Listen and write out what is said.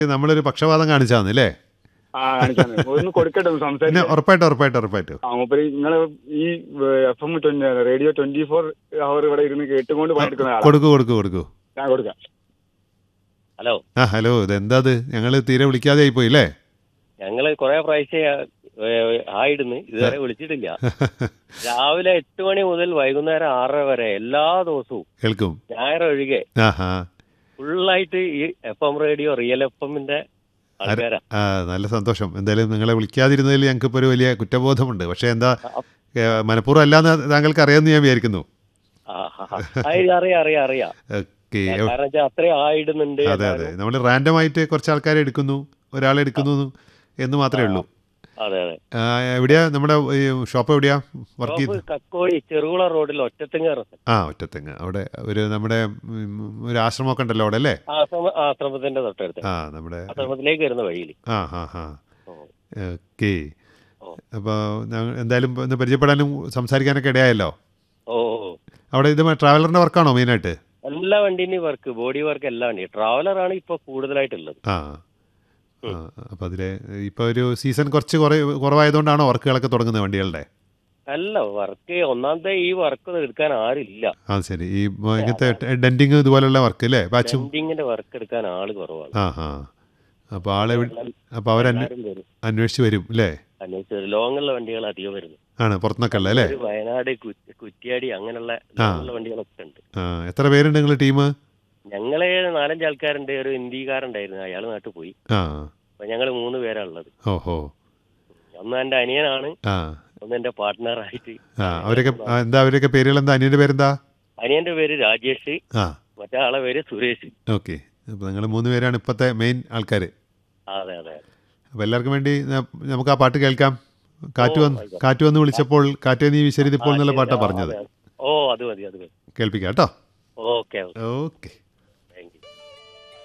നമ്മളൊരു പക്ഷപാതം കാണിച്ചാന്നല്ലേ ആ കാണിച്ചാണ് ഒന്ന് കൊടുക്കട്ടെ ഒന്ന് പിന്നെ സംസാരിക്കാം ഉറപ്പായിട്ടും ഉറപ്പായിട്ടും ഉറപ്പായിട്ടും ആ മൂപ്പര് നിങ്ങൾ ഈ F M twenty radio twenty four അവർ ഇവിടെ ഇരുന്ന് കേട്ടുകൊണ്ട് പണിയെടുക്കുന്ന ആളാണ് കൊടുക്കൂ കൊടുക്കൂ കൊടുക്കൂ ഞാൻ കൊടുക്കാം ഹലോ ആ ഹലോ ഇതെന്താ ഇത് ഞങ്ങൾ തീരെ വിളിക്കാതെ ആയിപ്പോയി അല്ലേ ഞങ്ങള് കുറെ പ്രാവശ്യം ആയിടുന്ന് ഇതുവരെ വിളിച്ചിട്ടില്ല രാവിലെ എട്ട് മണി മുതൽ വൈകുന്നേരം ആറര വരെ എല്ലാ ദിവസവും കേൾക്കും ഞായർ ഒഴികെ ആഹാ ഫുള്ളായിട്ട് ഈ F M radio real F എമ്മിന്റെ ആൾക്കാരാ ആ നല്ല സന്തോഷം എന്തായാലും നിങ്ങളെ വിളിക്കാതിരുന്നതിൽ ഞങ്ങൾക്ക് ഇപ്പോൾ ഒരു വലിയ കുറ്റബോധമുണ്ട് പക്ഷേ എന്താ ഏ, മനഃപൂർവ്വം അല്ലാന്ന് താങ്കൾക്ക് അറിയാമെന്ന് ഞാൻ വിചാരിക്കുന്നു ആഹാ. ആ, ഇത് അറിയാം അറിയാം അറിയാം ഓക്കെ കാരണം വെച്ചാൽ അത്രയും ആയിടുന്നുണ്ട് അതെ അതെ നമ്മൾ റാൻഡം ആയിട്ട് കുറച്ച് ആൾക്കാരെ എടുക്കുന്നു ഒരാളെ എടുക്കുന്നു എന്ന് മാത്രമേ ഉള്ളൂ അതെ അതെ ആ, എവിടെയാ നമ്മുടെ ഈ ഷോപ്പ് എവിടെയാ വർക്ക് ഷോപ്പ് ചെയ്ത് കക്കോടി ചെറുകുള റോഡിൽ ഒറ്റത്തിങ്ങ ആ ഒറ്റത്തെങ്ങ് അവിടെ ഒരു നമ്മുടെ ഉം, ഒരു ആശ്രമമൊക്കെ ഉണ്ടല്ലോ അവിടെ അല്ലേ ആശ്രമ ആശ്രമത്തിന്റെ തൊട്ടടുത്ത് ആ നമ്മുടെ ആശ്രമത്തിലേക്ക് വരുന്ന വഴിയിൽ ആ ഹാ ഹാ ഓ. ഓക്കെ ഓ. അപ്പോൾ എന്തായാലും ഒന്ന് പരിചയപ്പെടാനും സംസാരിക്കാനൊക്കെ ഇടയായല്ലോ ഓ ഓ. അവിടെ ഇത് ട്രാവലറിൻ്റെ വർക്കാണോ മെയിനായിട്ട് എല്ലാ വണ്ടീന്റെയും വർക്ക് ബോഡി വർക്ക് എല്ലാ വണ്ടി ട്രാവലറാണ് ഇപ്പൊ കൂടുതലായിട്ടുള്ളത് ആ ആ അപ്പോൾ അതിൽ ഇപ്പോൾ ഒരു സീസൺ കുറച്ച് കുറേ കുറവായതുകൊണ്ടാണോ വർക്കുകളൊക്കെ തുടങ്ങുന്നത് വണ്ടികളുടെ അല്ല വർക്ക് ഒന്നാമത്തെ ഈ വർക്ക് എടുക്കാൻ ആരില്ല ആ ശരി ഈ ഇങ്ങനത്തെ ഡെൻറ്റിങ് ഇതുപോലുള്ള വർക്ക് അല്ലേ പാച്ചും പെൻഡിങ്ങിന്റെ വർക്ക് എടുക്കാൻ ആള് കുറവാണ് ആ ആ അപ്പോൾ ആളെ അപ്പോൾ അവർ എല്ലാവരും വരും അന്വേഷിച്ച് വരും അല്ലേ അന്വേഷിച്ച് ലോങ്ങുള്ള വണ്ടികൾ അധികം വരുന്നു ആണ് പുറത്തുനിന്നൊക്കെ ഉള്ളത് അല്ലേ ഒരു വയനാട് കുറ്റ്- കുറ്റ്യാടി അങ്ങനെയുള്ള ലോങ്ങുള്ള വണ്ടികളൊക്കെ ഉണ്ട് ആ എത്ര പേരുണ്ട് നിങ്ങൾ ടീം ഞങ്ങളെ നാലഞ്ച് ആൾക്കാരുണ്ട് ഒരു ഹിന്ദിക്കാരുണ്ടായിരുന്നു അയാൾ നാട്ടിൽ പോയി ആ അപ്പൊ ഞങ്ങൾ മൂന്ന് പേരാ ഉള്ളത് ഓഹോ ഒന്ന് എന്റെ അനിയനാണ് ആ ഒന്ന് എന്റെ പാർട്ട്ണറായിട്ട് ആ അവരൊക്കെ ആ, എന്താ അവരൊക്കെ പേരുകൾ എന്താ അനിയൻ്റെ പേരെന്താ അനിയന്റെ പേര് രാജേഷ് ആ മറ്റേ ആളെ പേര് സുരേഷ് ഓക്കെ അപ്പോൾ നിങ്ങൾ മൂന്ന് പേരാണ് ഇപ്പോഴത്തെ മെയിൻ ആൾക്കാർ അതെ അതെ അപ്പോൾ എല്ലാവർക്കും വേണ്ടി ന- നമുക്ക് ആ പാട്ട് കേൾക്കാം കാറ്റ് ഓ, വന്ന് ആയിക്കോട്ടെ. കാറ്റ് വന്ന് വിളിച്ചപ്പോൾ കാറ്റേ നീ വിശരിതിപ്പോൾ എന്നുള്ള പാട്ടാണ് പറഞ്ഞത് ഓ അത് മതി അത് മതി കേൾപ്പിക്കാം കേട്ടോ ഓക്കെ ഓക്കെ